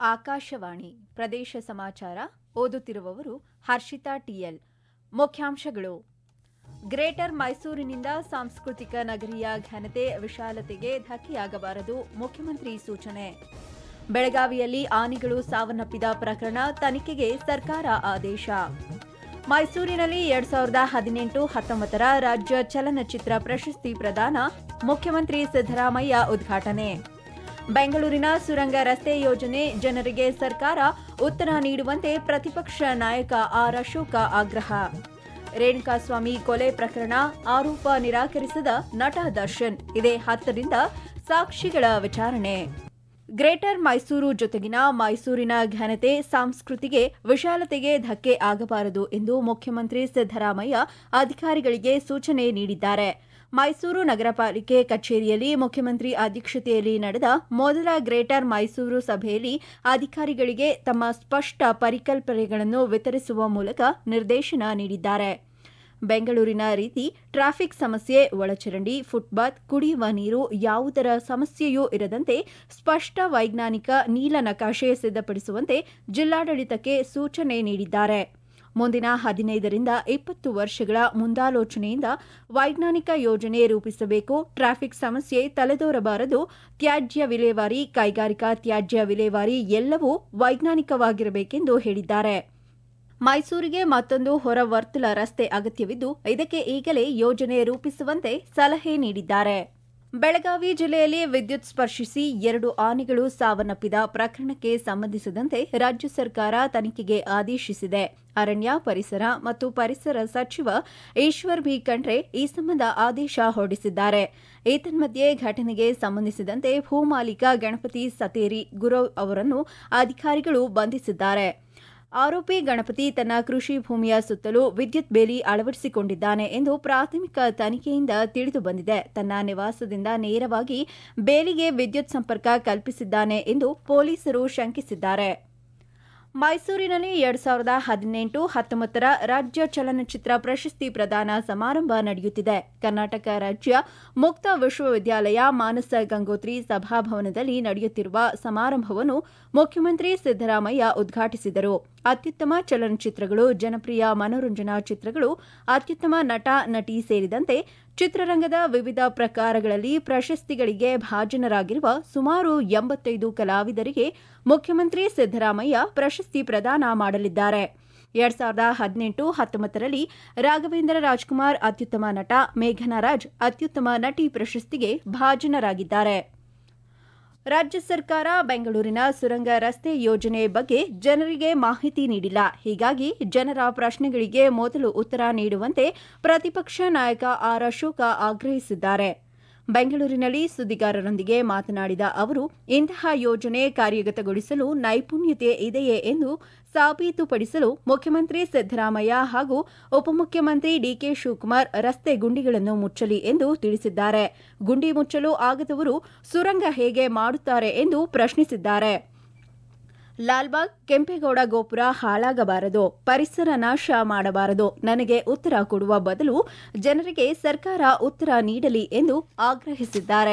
ಆಕಾಶವಾಣಿ ಪ್ರದೇಶ ಸಮಾಚಾರ ಓದುತ್ತಿರುವವರು ಹರ್ಷಿತಾ ಟಿಎಲ್ ಮುಖ್ಯಾಂಶಗಳು ಗ್ರೇಟರ್ ಮೈಸೂರಿನಿಂದ ಸಾಂಸ್ಕೃತಿಕ ನಗರಿಯ ಘನತೆ ವಿಶಾಲತೆಗೆ ಧಕ್ಕೆಯಾಗಬಾರದು ಮುಖ್ಯಮಂತ್ರಿ ಸೂಚನೆ ಬೆಳಗಾವಿಯಲ್ಲಿ ಆನೆಗಳು ಸಾವನ್ನಪ್ಪಿದ ಪ್ರಕರಣ ತನಿಖೆಗೆ ಸರ್ಕಾರ ಆದೇಶ ಮೈಸೂರಿನಲ್ಲಿ ಎರಡ್ ಸಾವಿರದ ಹದಿನೆಂಟು ಹತ್ತೊಂಬತ್ತರ ರಾಜ್ಯ ಚಲನಚಿತ್ರ ಪ್ರಶಸ್ತಿ ಪ್ರದಾನ ಮುಖ್ಯಮಂತ್ರಿ ಸಿದ್ದರಾಮಯ್ಯ ಉದ್ಘಾಟನೆ ಬೆಂಗಳೂರಿನ ಸುರಂಗ ರಸ್ತೆ ಯೋಜನೆ ಜನರಿಗೆ ಸರ್ಕಾರ ಉತ್ತರ ನೀಡುವಂತೆ ಪ್ರತಿಪಕ್ಷ ನಾಯಕ ಆರ್ ಅಶೋಕ ಆಗ್ರಹ ರೇಣುಕಾಸ್ವಾಮಿ ಕೊಲೆ ಪ್ರಕರಣ ಆರೋಪ ನಿರಾಕರಿಸಿದ ನಟ ದರ್ಶನ್ ಇದೇ ಹತ್ತರಿಂದ ಸಾಕ್ಷಿಗಳ ವಿಚಾರಣೆ ಗ್ರೇಟರ್ ಮೈಸೂರು ಜೊತೆಗಿನ ಮೈಸೂರಿನ ಘನತೆ ಸಂಸ್ಕೃತಿಗೆ ವಿಶಾಲತೆಗೆ ಧಕ್ಕೆ ಆಗಬಾರದು ಎಂದು ಮುಖ್ಯಮಂತ್ರಿ ಸಿದ್ದರಾಮಯ್ಯ ಅಧಿಕಾರಿಗಳಿಗೆ ಸೂಚನೆ ನೀಡಿದ್ದಾರೆ ಮೈಸೂರು ನಗರ ಪಾಲಿಕೆ ಕಚೇರಿಯಲ್ಲಿ ಮುಖ್ಯಮಂತ್ರಿ ಅಧ್ಯಕ್ಷತೆಯಲ್ಲಿ ನಡೆದ ಮೊದಲ ಗ್ರೇಟರ್ ಮೈಸೂರು ಸಭೆಯಲ್ಲಿ ಅಧಿಕಾರಿಗಳಿಗೆ ತಮ್ಮ ಸ್ಪಷ್ಟ ಪರಿಕಲ್ಪನೆಗಳನ್ನು ವಿತರಿಸುವ ಮೂಲಕ ನಿರ್ದೇಶನ ನೀಡಿದ್ದಾರೆ ಬೆಂಗಳೂರಿನ ರೀತಿ ಟ್ರಾಫಿಕ್ ಸಮಸ್ಯೆ ಒಳಚರಂಡಿ ಫುಟ್ಪಾತ್ ಕುಡಿಯುವ ನೀರು ಯಾವುದರ ಸಮಸ್ಯೆಯೂ ಇರದಂತೆ ಸ್ಪಷ್ಟ ವೈಜ್ಞಾನಿಕ ನೀಲನಕಾಶೆ ಸಿದ್ಧಪಡಿಸುವಂತೆ ಜಿಲ್ಲಾಡಳಿತಕ್ಕೆ ಸೂಚನೆ ನೀಡಿದ್ದಾರೆ ಮುಂದಿನ ಹದಿನೈದರಿಂದ ಇಪ್ಪತ್ತು ವರ್ಷಗಳ ಮುಂದಾಲೋಚನೆಯಿಂದ ವೈಜ್ಞಾನಿಕ ಯೋಜನೆ ರೂಪಿಸಬೇಕು ಟ್ರಾಫಿಕ್ ಸಮಸ್ಯೆ ತಲೆದೋರಬಾರದು ತ್ಯಾಜ್ಯ ವಿಲೇವಾರಿ ಕೈಗಾರಿಕಾ ತ್ಯಾಜ್ಯ ವಿಲೇವಾರಿ ಎಲ್ಲವೂ ವೈಜ್ಞಾನಿಕವಾಗಿರಬೇಕೆಂದು ಹೇಳಿದ್ದಾರೆ ಮೈಸೂರಿಗೆ ಮತ್ತೊಂದು ಹೊರವರ್ತುಲ ರಸ್ತೆ ಅಗತ್ಯವಿದ್ದು ಇದಕ್ಕೆ ಈಗಲೇ ಯೋಜನೆ ರೂಪಿಸುವಂತೆ ಸಲಹೆ ನೀಡಿದ್ದಾರೆ ಬೆಳಗಾವಿ ಜಿಲ್ಲೆಯಲ್ಲಿ ವಿದ್ಯುತ್ ಸ್ಪರ್ಶಿಸಿ ಎರಡು ಆನೆಗಳು ಸಾವನ್ನಪ್ಪಿದ ಪ್ರಕರಣಕ್ಕೆ ಸಂಬಂಧಿಸಿದಂತೆ ರಾಜ್ಯ ಸರ್ಕಾರ ತನಿಖೆಗೆ ಆದೇಶಿಸಿದೆ ಅರಣ್ಯ ಪರಿಸರ ಮತ್ತು ಪರಿಸರ ಸಚಿವ ಈಶ್ವರ್ ಬಿ ಖಂಡ್ರೆ ಈ ಸಂಬಂಧ ಆದೇಶ ಹೊರಡಿಸಿದ್ದಾರೆ ಏತನ್ಮಧ್ಯೆ ಘಟನೆಗೆ ಸಂಬಂಧಿಸಿದಂತೆ ಭೂಮಾಲೀಕ ಗಣಪತಿ ಸತೇರಿ ಗುರವ್ ಅವರನ್ನು ಅಧಿಕಾರಿಗಳು ಬಂಧಿಸಿದ್ದಾರೆ ಆರೋಪಿ ಗಣಪತಿ ತನ್ನ ಕೃಷಿ ಭೂಮಿಯ ಸುತ್ತಲೂ ವಿದ್ಯುತ್ ಬೇಲಿ ಅಳವಡಿಸಿಕೊಂಡಿದ್ದಾನೆ ಎಂದು ಪ್ರಾಥಮಿಕ ತನಿಖೆಯಿಂದ ತಿಳಿದು ಬಂದಿದೆ ತನ್ನ ನಿವಾಸದಿಂದ ನೇರವಾಗಿ ಬೇಲಿಗೆ ವಿದ್ಯುತ್ ಸಂಪರ್ಕ ಕಲ್ಪಿಸಿದ್ದಾನೆ ಎಂದು ಪೊಲೀಸರು ಶಂಕಿಸಿದ್ದಾರೆ ಮೈಸೂರಿನಲ್ಲಿ ಎರಡ್ ಸಾವಿರದ ಹದಿನೆಂಟು ಹತ್ತೊಂಬತ್ತರ ರಾಜ್ಯ ಚಲನಚಿತ್ರ ಪ್ರಶಸ್ತಿ ಪ್ರದಾನ ಸಮಾರಂಭ ನಡೆಯುತ್ತಿದೆ ಕರ್ನಾಟಕ ರಾಜ್ಯ ಮುಕ್ತ ವಿಶ್ವವಿದ್ಯಾಲಯ ಮಾನಸ ಗಂಗೋತ್ರಿ ಸಭಾಭವನದಲ್ಲಿ ನಡೆಯುತ್ತಿರುವ ಸಮಾರಂಭವನ್ನು ಮುಖ್ಯಮಂತ್ರಿ ಸಿದ್ದರಾಮಯ್ಯ ಉದ್ಘಾಟಿಸಿದರು ಅತ್ಯುತ್ತಮ ಚಲನಚಿತ್ರಗಳು ಜನಪ್ರಿಯ ಮನೋರಂಜನಾ ಚಿತ್ರಗಳು ಅತ್ಯುತ್ತಮ ನಟ ನಟಿ ಸೇರಿದಂತೆ ಚಿತ್ರರಂಗದ ವಿವಿಧ ಪ್ರಕಾರಗಳಲ್ಲಿ ಪ್ರಶಸ್ತಿಗಳಿಗೆ ಭಾಜನರಾಗಿರುವ ಸುಮಾರು ಎಂಬತ್ತೈದು ಕಲಾವಿದರಿಗೆ ಮುಖ್ಯಮಂತ್ರಿ ಸಿದ್ದರಾಮಯ್ಯ ಪ್ರಶಸ್ತಿ ಪ್ರದಾನ ಮಾಡಲಿದ್ದಾರೆ ಎರಡ್ ಸಾವಿರದ ಹದಿನೆಂಟು ಹತ್ತೊಂಬತ್ತರಲ್ಲಿ ರಾಘವೇಂದ್ರ ರಾಜ್ಕುಮಾರ್ ಅತ್ಯುತ್ತಮ ನಟ ಮೇಘನಾ ರಾಜ್ ಅತ್ಯುತ್ತಮ ನಟಿ ಪ್ರಶಸ್ತಿಗೆ ಭಾಜನರಾಗಿದ್ದಾರೆ ರಾಜ್ಯ ಸರ್ಕಾರ ಬೆಂಗಳೂರಿನ ಸುರಂಗ ರಸ್ತೆ ಯೋಜನೆ ಬಗ್ಗೆ ಜನರಿಗೆ ಮಾಹಿತಿ ನೀಡಿಲ್ಲ ಹೀಗಾಗಿ ಜನರ ಪ್ರಶ್ನೆಗಳಿಗೆ ಮೊದಲು ಉತ್ತರ ನೀಡುವಂತೆ ಪ್ರತಿಪಕ್ಷ ನಾಯಕ ಆರ್ ಅಶೋಕ ಆಗ್ರಹಿಸಿದ್ದಾರೆ ಬೆಂಗಳೂರಿನಲ್ಲಿ ಸುದ್ದಿಗಾರರೊಂದಿಗೆ ಮಾತನಾಡಿದ ಅವರು ಇಂತಹ ಯೋಜನೆ ಕಾರ್ಯಗತಗೊಳಿಸಲು ನೈಪುಣ್ಯತೆ ಇದೆಯೇ ಎಂದು ಸಾಬೀತುಪಡಿಸಲು ಮುಖ್ಯಮಂತ್ರಿ ಸಿದ್ದರಾಮಯ್ಯ ಹಾಗೂ ಉಪಮುಖ್ಯಮಂತ್ರಿ ಡಿಕೆ ಶಿವಕುಮಾರ್ ರಸ್ತೆ ಗುಂಡಿಗಳನ್ನು ಮುಚ್ಚಲಿ ಎಂದು ತಿಳಿಸಿದ್ದಾರೆ ಗುಂಡಿ ಮುಚ್ಚಲು ಆಗದವರು ಸುರಂಗ ಹೇಗೆ ಮಾಡುತ್ತಾರೆ ಎಂದು ಪ್ರಶ್ನಿಸಿದ್ದಾರೆ ಲಾಲ್ಬಾಗ್ ಕೆಂಪೇಗೌಡ ಗೋಪುರ ಹಾಳಾಗಬಾರದು ಪರಿಸರ ನಾಶ ಮಾಡಬಾರದು ನನಗೆ ಉತ್ತರ ಕೊಡುವ ಬದಲು ಜನರಿಗೆ ಸರ್ಕಾರ ಉತ್ತರ ನೀಡಲಿ ಎಂದು ಆಗ್ರಹಿಸಿದ್ದಾರೆ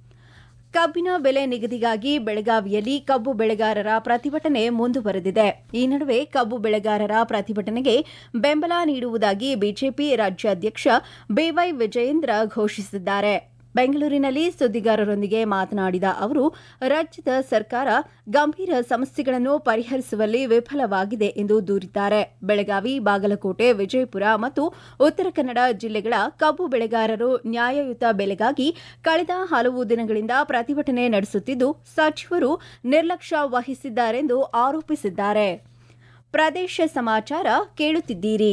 ಕಬ್ಬಿನ ಬೆಲೆ ನಿಗದಿಗಾಗಿ ಬೆಳಗಾವಿಯಲ್ಲಿ ಕಬ್ಬು ಬೆಳೆಗಾರರ ಪ್ರತಿಭಟನೆ ಮುಂದುವರೆದಿದೆ ಈ ನಡುವೆ ಕಬ್ಬು ಬೆಳೆಗಾರರ ಪ್ರತಿಭಟನೆಗೆ ಬೆಂಬಲ ನೀಡುವುದಾಗಿ ಬಿಜೆಪಿ ರಾಜ್ಯಾಧ್ಯಕ್ಷ ಬಿವೈ ವಿಜಯೇಂದ್ರ ಘೋಷಿಸಿದ್ದಾರೆ ಬೆಂಗಳೂರಿನಲ್ಲಿ ಸುದ್ದಿಗಾರರೊಂದಿಗೆ ಮಾತನಾಡಿದ ಅವರು ರಾಜ್ಯದ ಸರ್ಕಾರ ಗಂಭೀರ ಸಮಸ್ಯೆಗಳನ್ನು ಪರಿಹರಿಸುವಲ್ಲಿ ವಿಫಲವಾಗಿದೆ ಎಂದು ದೂರಿದ್ದಾರೆ ಬೆಳಗಾವಿ ಬಾಗಲಕೋಟೆ ವಿಜಯಪುರ ಮತ್ತು ಉತ್ತರ ಕನ್ನಡ ಜಿಲ್ಲೆಗಳ ಕಬ್ಬು ಬೆಳೆಗಾರರು ನ್ಯಾಯಯುತ ಬೆಲೆಗಾಗಿ ಕಳೆದ ಹಲವು ದಿನಗಳಿಂದ ಪ್ರತಿಭಟನೆ ನಡೆಸುತ್ತಿದ್ದು ಸಚಿವರು ನಿರ್ಲಕ್ಷ್ಯ ವಹಿಸಿದ್ದಾರೆಂದು ಆರೋಪಿಸಿದ್ದಾರೆ ಪ್ರದೇಶ ಸಮಾಚಾರ ಕೇಳುತ್ತಿದ್ದೀರಿ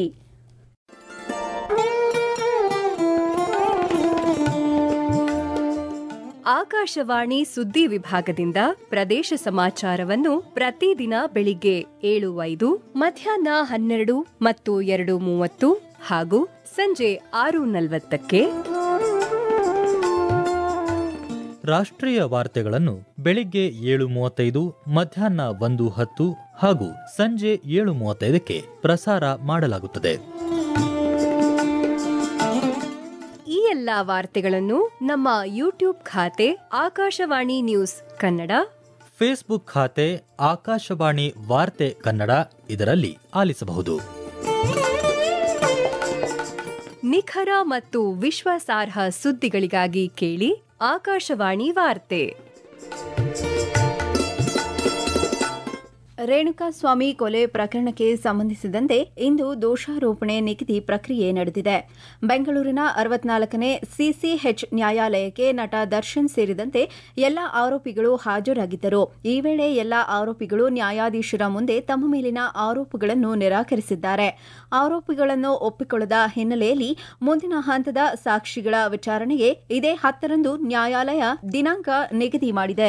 ಆಕಾಶವಾಣಿ ಸುದ್ದಿ ವಿಭಾಗದಿಂದ ಪ್ರದೇಶ ಸಮಾಚಾರವನ್ನು ಪ್ರತಿದಿನ ಬೆಳಿಗ್ಗೆ ಏಳು ಐದು ಮಧ್ಯಾಹ್ನ ಹನ್ನೆರಡು ಮತ್ತು ಎರಡು ಮೂವತ್ತು ಹಾಗೂ ಸಂಜೆ ಆರು ನಲವತ್ತಕ್ಕೆ ರಾಷ್ಟ್ರೀಯ ವಾರ್ತೆಗಳನ್ನು ಬೆಳಿಗ್ಗೆ ಏಳು ಮೂವತ್ತೈದು ಮಧ್ಯಾಹ್ನ ಒಂದು ಹತ್ತು ಹಾಗೂ ಸಂಜೆ ಏಳು ಮೂವತ್ತೈದಕ್ಕೆ ಪ್ರಸಾರ ಮಾಡಲಾಗುತ್ತದೆ ಈ ಎಲ್ಲಾ ವಾರ್ತೆಗಳನ್ನು ನಮ್ಮ ಯೂಟ್ಯೂಬ್ ಖಾತೆ ಆಕಾಶವಾಣಿ ನ್ಯೂಸ್ ಕನ್ನಡ ಫೇಸ್ಬುಕ್ ಖಾತೆ ಆಕಾಶವಾಣಿ ವಾರ್ತೆ ಕನ್ನಡ ಇದರಲ್ಲಿ ಆಲಿಸಬಹುದು ನಿಖರ ಮತ್ತು ವಿಶ್ವಾಸಾರ್ಹ ಸುದ್ದಿಗಳಿಗಾಗಿ ಕೇಳಿ ಆಕಾಶವಾಣಿ ವಾರ್ತೆ ರೇಣುಕಾಸ್ವಾಮಿ ಕೊಲೆ ಪ್ರಕರಣಕ್ಕೆ ಸಂಬಂಧಿಸಿದಂತೆ ಇಂದು ದೋಷಾರೋಪಣೆ ನಿಗದಿ ಪ್ರಕ್ರಿಯೆ ನಡೆದಿದೆ ಬೆಂಗಳೂರಿನ ಅರವತ್ನಾಲ್ಕನೇ ಸಿಸಿಎಚ್ ನ್ಯಾಯಾಲಯಕ್ಕೆ ನಟ ದರ್ಶನ್ ಸೇರಿದಂತೆ ಎಲ್ಲ ಆರೋಪಿಗಳು ಹಾಜರಾಗಿದ್ದರು ಈ ವೇಳೆ ಎಲ್ಲ ಆರೋಪಿಗಳು ನ್ಯಾಯಾಧೀಶರ ಮುಂದೆ ತಮ್ಮ ಮೇಲಿನ ಆರೋಪಗಳನ್ನು ನಿರಾಕರಿಸಿದ್ದಾರೆ ಆರೋಪಿಗಳನ್ನು ಒಪ್ಪಿಕೊಳ್ಳದ ಹಿನ್ನೆಲೆಯಲ್ಲಿ ಮುಂದಿನ ಹಂತದ ಸಾಕ್ಷಿಗಳ ವಿಚಾರಣೆಗೆ ಇದೇ ಹತ್ತರಂದು ನ್ಯಾಯಾಲಯ ದಿನಾಂಕ ನಿಗದಿ ಮಾಡಿದೆ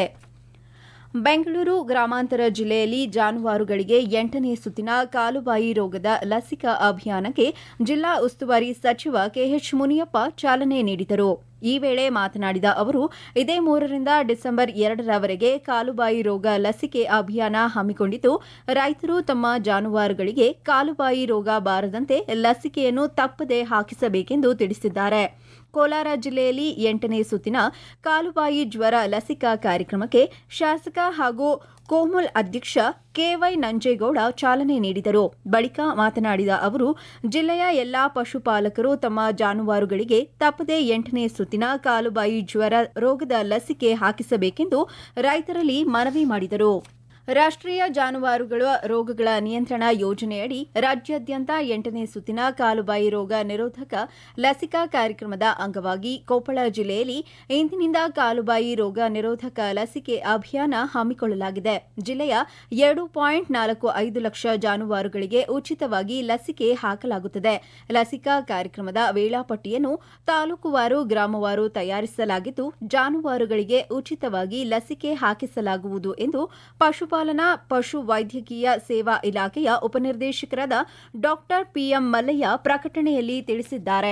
ಬೆಂಗಳೂರು ಗ್ರಾಮಾಂತರ ಜಿಲ್ಲೆಯಲ್ಲಿ ಜಾನುವಾರುಗಳಿಗೆ ಎಂಟನೇ ಸುತ್ತಿನ ಕಾಲುಬಾಯಿ ರೋಗದ ಲಸಿಕಾ ಅಭಿಯಾನಕ್ಕೆ ಜಿಲ್ಲಾ ಉಸ್ತುವಾರಿ ಸಚಿವ ಕೆಎಚ್ ಮುನಿಯಪ್ಪ ಚಾಲನೆ ನೀಡಿದರು ಈ ವೇಳೆ ಮಾತನಾಡಿದ ಅವರು ಇದೇ ಮೂರರಿಂದ ಡಿಸೆಂಬರ್ ಎರಡರವರೆಗೆ ಕಾಲುಬಾಯಿ ರೋಗ ಲಸಿಕೆ ಅಭಿಯಾನ ಹಮ್ಮಿಕೊಂಡಿದ್ದು ರೈತರು ತಮ್ಮ ಜಾನುವಾರುಗಳಿಗೆ ಕಾಲುಬಾಯಿ ರೋಗ ಬಾರದಂತೆ ಲಸಿಕೆಯನ್ನು ತಪ್ಪದೆ ಹಾಕಿಸಬೇಕೆಂದು ತಿಳಿಸಿದ್ದಾರೆ ಕೋಲಾರ ಜಿಲ್ಲೆಯಲ್ಲಿ ಎಂಟನೇ ಸುತ್ತಿನ ಕಾಲುಬಾಯಿ ಜ್ವರ ಲಸಿಕಾ ಕಾರ್ಯಕ್ರಮಕ್ಕೆ ಶಾಸಕ ಹಾಗೂ ಕೋಮುಲ್ ಅಧ್ಯಕ್ಷ ಕೆವೈ ನಂಜೇಗೌಡ ಚಾಲನೆ ನೀಡಿದರು ಬಳಿಕ ಮಾತನಾಡಿದ ಅವರು ಜಿಲ್ಲೆಯ ಎಲ್ಲಾ ಪಶುಪಾಲಕರು ತಮ್ಮ ಜಾನುವಾರುಗಳಿಗೆ ತಪ್ಪದೆ ಎಂಟನೇ ಸುತ್ತಿನ ಕಾಲುಬಾಯಿ ಜ್ವರ ರೋಗದ ಲಸಿಕೆ ಹಾಕಿಸಬೇಕೆಂದು ರೈತರಲ್ಲಿ ಮನವಿ ಮಾಡಿದರು ರಾಷ್ಟ್ರೀಯ ಜಾನುವಾರುಗಳ ರೋಗಗಳ ನಿಯಂತ್ರಣ ಯೋಜನೆಯಡಿ ರಾಜ್ಯಾದ್ಯಂತ ಎಂಟನೇ ಸುತ್ತಿನ ಕಾಲುಬಾಯಿ ರೋಗ ನಿರೋಧಕ ಲಸಿಕಾ ಕಾರ್ಯಕ್ರಮದ ಅಂಗವಾಗಿ ಕೊಪ್ಪಳ ಜಿಲ್ಲೆಯಲ್ಲಿ ಇಂದಿನಿಂದ ಕಾಲುಬಾಯಿ ರೋಗ ನಿರೋಧಕ ಲಸಿಕೆ ಅಭಿಯಾನ ಹಮ್ಮಿಕೊಳ್ಳಲಾಗಿದೆ ಜಿಲ್ಲೆಯ ಎರಡು ಪಾಯಿಂಟ್ ನಾಲ್ಕು ಐದು ಲಕ್ಷ ಜಾನುವಾರುಗಳಿಗೆ ಉಚಿತವಾಗಿ ಲಸಿಕೆ ಹಾಕಲಾಗುತ್ತದೆ ಲಸಿಕಾ ಕಾರ್ಯಕ್ರಮದ ವೇಳಾಪಟ್ಟಿಯನ್ನು ತಾಲೂಕುವಾರು ಗ್ರಾಮವಾರು ತಯಾರಿಸಲಾಗಿದ್ದು ಜಾನುವಾರುಗಳಿಗೆ ಉಚಿತವಾಗಿ ಲಸಿಕೆ ಹಾಕಿಸಲಾಗುವುದು ಎಂದು ಪಶುಪಾಲನಾ ಪಶು ವೈದ್ಯಕೀಯ ಸೇವಾ ಇಲಾಖೆಯ ಉಪನಿರ್ದೇಶಕರಾದ ಡಾ ಪಿಎಂ ಮಲ್ಲಯ್ಯ ಪ್ರಕಟಣೆಯಲ್ಲಿ ತಿಳಿಸಿದ್ದಾರೆ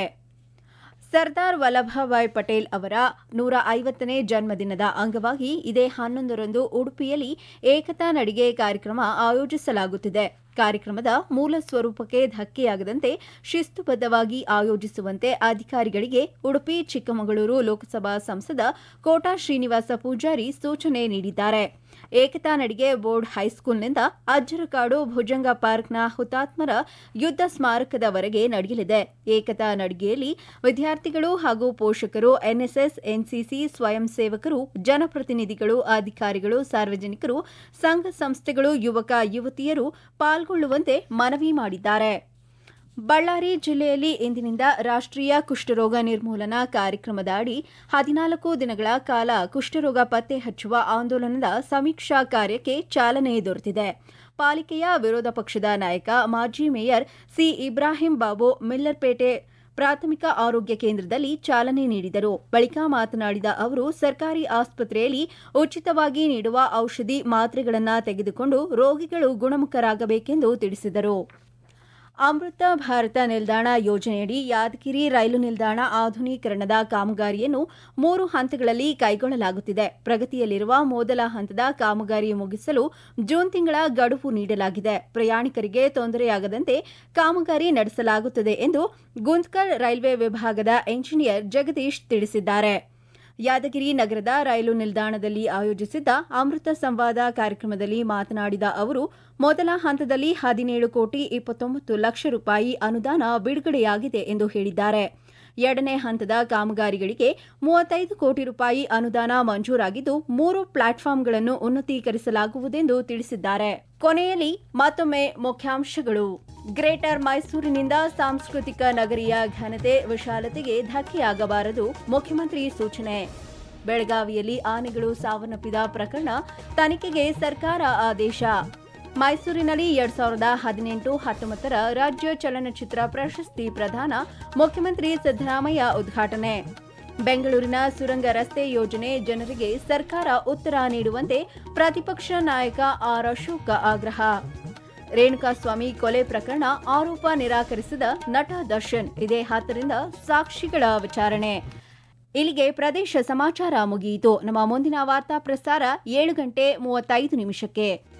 ಸರ್ದಾರ್ ವಲ್ಲಭಭಾಯ್ ಪಟೇಲ್ ಅವರ ನೂರ ಐವತ್ತನೇ ಜನ್ಮದಿನದ ಅಂಗವಾಗಿ ಇದೇ ಹನ್ನೊಂದರಂದು ಉಡುಪಿಯಲ್ಲಿ ಏಕತಾ ನಡಿಗೆ ಕಾರ್ಯಕ್ರಮ ಆಯೋಜಿಸಲಾಗುತ್ತಿದೆ ಕಾರ್ಯಕ್ರಮದ ಮೂಲ ಸ್ವರೂಪಕ್ಕೆ ಧಕ್ಕೆಯಾಗದಂತೆ ಶಿಸ್ತುಬದ್ಧವಾಗಿ ಆಯೋಜಿಸುವಂತೆ ಅಧಿಕಾರಿಗಳಿಗೆ ಉಡುಪಿ ಚಿಕ್ಕಮಗಳೂರು ಲೋಕಸಭಾ ಸಂಸದ ಕೋಟಾ ಶ್ರೀನಿವಾಸ ಪೂಜಾರಿ ಸೂಚನೆ ನೀಡಿದ್ದಾರೆ ಏಕತಾ ನಡಿಗೆ ಬೋರ್ಡ್ ಹೈಸ್ಕೂಲ್ನಿಂದ ಅಜ್ಜರಕಾಡು ಭುಜಂಗ ಪಾರ್ಕ್ನ ಹುತಾತ್ಮರ ಯುದ್ಧ ಸ್ಮಾರಕದವರೆಗೆ ನಡೆಯಲಿದೆ ಏಕತಾ ನಡಿಗೆಯಲ್ಲಿ ವಿದ್ಯಾರ್ಥಿಗಳು ಹಾಗೂ ಪೋಷಕರು ಎನ್ಎಸ್ಎಸ್ ಎನ್ಸಿಸಿ ಸ್ವಯಂ ಸೇವಕರು ಜನಪ್ರತಿನಿಧಿಗಳು ಅಧಿಕಾರಿಗಳು ಸಾರ್ವಜನಿಕರು ಸಂಘ ಸಂಸ್ಥೆಗಳು ಯುವಕ ಯುವತಿಯರು ಪಾಲ್ಗೊಳ್ಳುವಂತೆ ಮನವಿ ಮಾಡಿದ್ದಾರೆ ಬಳ್ಳಾರಿ ಜಿಲ್ಲೆಯಲ್ಲಿ ಇಂದಿನಿಂದ ರಾಷ್ಟ್ರೀಯ ಕುಷ್ಠರೋಗ ನಿರ್ಮೂಲನಾ ಕಾರ್ಯಕ್ರಮದ ಅಡಿ ಹದಿನಾಲ್ಕು ದಿನಗಳ ಕಾಲ ಕುಷ್ಠರೋಗ ಪತ್ತೆ ಹಚ್ಚುವ ಆಂದೋಲನದ ಸಮೀಕ್ಷಾ ಕಾರ್ಯಕ್ಕೆ ಚಾಲನೆ ದೊರೆತಿದೆ ಪಾಲಿಕೆಯ ವಿರೋಧ ಪಕ್ಷದ ನಾಯಕ ಮಾಜಿ ಮೇಯರ್ ಸಿ ಇಬ್ರಾಹಿಂ ಬಾಬು ಮಿಲ್ಲರ್ಪೇಟೆ ಪ್ರಾಥಮಿಕ ಆರೋಗ್ಯ ಕೇಂದ್ರದಲ್ಲಿ ಚಾಲನೆ ನೀಡಿದರು ಬಳಿಕ ಮಾತನಾಡಿದ ಅವರು ಸರ್ಕಾರಿ ಆಸ್ಪತ್ರೆಯಲ್ಲಿ ಉಚಿತವಾಗಿ ನೀಡುವ ಔಷಧಿ ಮಾತ್ರೆಗಳನ್ನು ತೆಗೆದುಕೊಂಡು ರೋಗಿಗಳು ಗುಣಮುಖರಾಗಬೇಕೆಂದು ತಿಳಿಸಿದರು ಅಮೃತ ಭಾರತ ನಿಲ್ದಾಣ ಯೋಜನೆಯಡಿ ಯಾದಗಿರಿ ರೈಲು ನಿಲ್ದಾಣ ಆಧುನೀಕರಣದ ಕಾಮಗಾರಿಯನ್ನು ಮೂರು ಹಂತಗಳಲ್ಲಿ ಕೈಗೊಳ್ಳಲಾಗುತ್ತಿದೆ ಪ್ರಗತಿಯಲ್ಲಿರುವ ಮೊದಲ ಹಂತದ ಕಾಮಗಾರಿ ಮುಗಿಸಲು ಜೂನ್ ತಿಂಗಳ ಗಡುವು ನೀಡಲಾಗಿದೆ ಪ್ರಯಾಣಿಕರಿಗೆ ತೊಂದರೆಯಾಗದಂತೆ ಕಾಮಗಾರಿ ನಡೆಸಲಾಗುತ್ತದೆ ಎಂದು ಗುಂತ್ಕಲ್ ರೈಲ್ವೆ ವಿಭಾಗದ ಎಂಜಿನಿಯರ್ ಜಗದೀಶ್ ತಿಳಿಸಿದ್ದಾರೆ ಯಾದಗಿರಿ ನಗರದ ರೈಲು ನಿಲ್ದಾಣದಲ್ಲಿ ಆಯೋಜಿಸಿದ್ದ ಅಮೃತ ಸಂವಾದ ಕಾರ್ಯಕ್ರಮದಲ್ಲಿ ಮಾತನಾಡಿದ ಅವರು ಮೊದಲ ಹಂತದಲ್ಲಿ ಹದಿನೇಳು ಕೋಟಿ ಇಪ್ಪತ್ತೊಂಬತ್ತು ಲಕ್ಷ ರೂಪಾಯಿ ಅನುದಾನ ಬಿಡುಗಡೆಯಾಗಿದೆ ಎಂದು ಹೇಳಿದ್ದಾರೆ ಎರಡನೇ ಹಂತದ ಕಾಮಗಾರಿಗಳಿಗೆ ಮೂವತ್ತೈದು ಕೋಟಿ ರೂಪಾಯಿ ಅನುದಾನ ಮಂಜೂರಾಗಿದ್ದು ಮೂರು ಪ್ಲಾಟ್ಫಾರ್ಮ್ಗಳನ್ನು ಉನ್ನತೀಕರಿಸಲಾಗುವುದೆಂದು ತಿಳಿಸಿದ್ದಾರೆ ಕೊನೆಯಲ್ಲಿ ಮತ್ತೊಮ್ಮೆ ಮುಖ್ಯಾಂಶಗಳು ಗ್ರೇಟರ್ ಮೈಸೂರಿನಿಂದ ಸಾಂಸ್ಕೃತಿಕ ನಗರಿಯ ಘನತೆ ವಿಶಾಲತೆಗೆ ಧಕ್ಕೆಯಾಗಬಾರದು ಮುಖ್ಯಮಂತ್ರಿ ಸೂಚನೆ ಬೆಳಗಾವಿಯಲ್ಲಿ ಆನೆಗಳು ಸಾವನ್ನಪ್ಪಿದ ಪ್ರಕರಣ ತನಿಖೆಗೆ ಸರ್ಕಾರ ಆದೇಶ ಮೈಸೂರಿನಲ್ಲಿ ಎರಡ್ ಸಾವಿರದ ಹದಿನೆಂಟು ಹತ್ತೊಂಬತ್ತರ ರಾಜ್ಯ ಚಲನಚಿತ್ರ ಪ್ರಶಸ್ತಿ ಪ್ರದಾನ ಮುಖ್ಯಮಂತ್ರಿ ಸಿದ್ದರಾಮಯ್ಯ ಉದ್ಘಾಟನೆ ಬೆಂಗಳೂರಿನ ಸುರಂಗ ರಸ್ತೆ ಯೋಜನೆ ಜನರಿಗೆ ಸರ್ಕಾರ ಉತ್ತರ ನೀಡುವಂತೆ ಪ್ರತಿಪಕ್ಷ ನಾಯಕ ಆರ್ ಅಶೋಕ ಆಗ್ರಹ ರೇಣುಕಾಸ್ವಾಮಿ ಕೊಲೆ ಪ್ರಕರಣ ಆರೋಪ ನಿರಾಕರಿಸಿದ ನಟ ದರ್ಶನ್ ಇದೇ ಹತ್ತರಿಂದ ಸಾಕ್ಷಿಗಳ ವಿಚಾರಣೆ ಇಲ್ಲಿಗೆ ಪ್ರದೇಶ ಸಮಾಚಾರ ಮುಗಿಯಿತು ನಮ್ಮ ಮುಂದಿನ ವಾರ್ತಾ ಪ್ರಸಾರ ಏಳು ಗಂಟೆ ಮೂವತ್ತೈದು ನಿಮಿಷಕ್ಕೆ